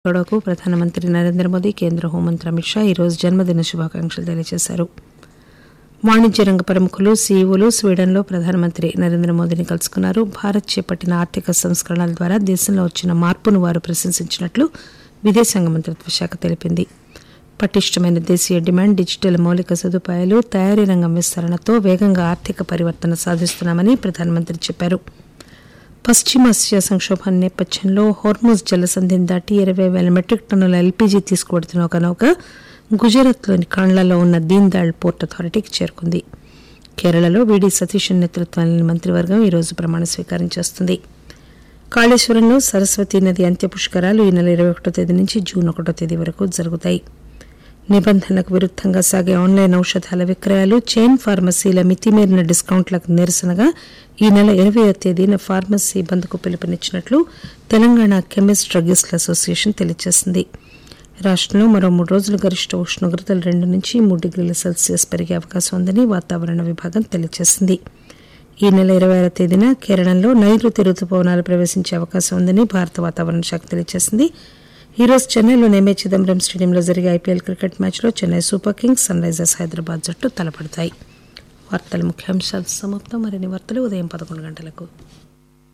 గౌడకు ప్రధానమంత్రి నరేంద్ర మోదీ కేంద్ర హోంమంత్రి అమిత్ షా ఈరోజు జన్మదిన శుభాకాంక్షలు తెలియజేశారు వాణిజ్య రంగ ప్రముఖులు సీఈఓలు స్వీడన్లో ప్రధానమంత్రి నరేంద్ర మోదీని కలుసుకున్నారు భారత్ చేపట్టిన ఆర్థిక సంస్కరణల ద్వారా దేశంలో వచ్చిన మార్పును వారు ప్రశంసించినట్లు విదేశాంగ మంత్రిత్వ శాఖ తెలిపింది పటిష్టమైన దేశీయ డిమాండ్ డిజిటల్ మౌలిక సదుపాయాలు తయారీ రంగం విస్తరణతో వేగంగా ఆర్థిక పరివర్తన సాధిస్తున్నామని ప్రధానమంత్రి చెప్పారు పశ్చిమాసియా సంక్షోభం నేపథ్యంలో హోర్ముజ్ జలసంధిని దాటి ఇరవై వేల మెట్రిక్ టన్నుల ఎల్పీజీ తీసుకువెడుతున్న ఒక నౌక గుజరాత్లోని కాండ్లాలో ఉన్న దీన్ దయాళ్ పోర్ట్ అథారిటీకి చేరుకుంది కేరళలో వీడి సతీశన్ నేతృత్వంలోని మంత్రివర్గం ఈరోజు ప్రమాణ స్వీకారం చేస్తుంది కాళేశ్వరంలో సరస్వతీ నది అంత్య పుష్కరాలు ఈ నెల ఇరవై ఒకటో తేదీ నుంచి జూన్ ఒకటో తేదీ వరకు జరుగుతాయి నిబంధనలకు విరుద్ధంగా సాగే ఆన్లైన్ ఔషధాల విక్రయాలు చైన్ ఫార్మసీల మితిమీరిన డిస్కౌంట్లకు నిరసనగా ఈ నెల ఇరవయో తేదీన ఫార్మసీ బంద్కు పిలుపునిచ్చినట్లు తెలంగాణ కెమిస్ట్ డ్రగిస్టుల అసోసియేషన్ తెలియజేసింది రాష్టంలో మరో మూడు రోజులు గరిష్ట ఉష్ణోగ్రతలు రెండు నుంచి మూడు డిగ్రీల సెల్సియస్ పెరిగే అవకాశం ఉందని వాతావరణ విభాగం తెలియజేసింది ఈ నెల ఇరవై ఆరో తేదీన కేరళంలో నైరుతి రుతుపవనాలు ప్రవేశించే అవకాశం ఉందని భారత వాతావరణ శాఖ తెలియజేసింది ఈ రోజు చెన్నైలోని ఎంఏ చిదంబరం స్టేడియంలో జరిగే ఐపీఎల్ క్రికెట్ మ్యాచ్లో Chennai Super Kings Sunrisers Hyderabad జట్టు తలపడతాయి వార్తల ముఖ్యాంశాలు సమాప్తం మరిన్ని వార్తలు ఉదయం పదకొండు గంటలకు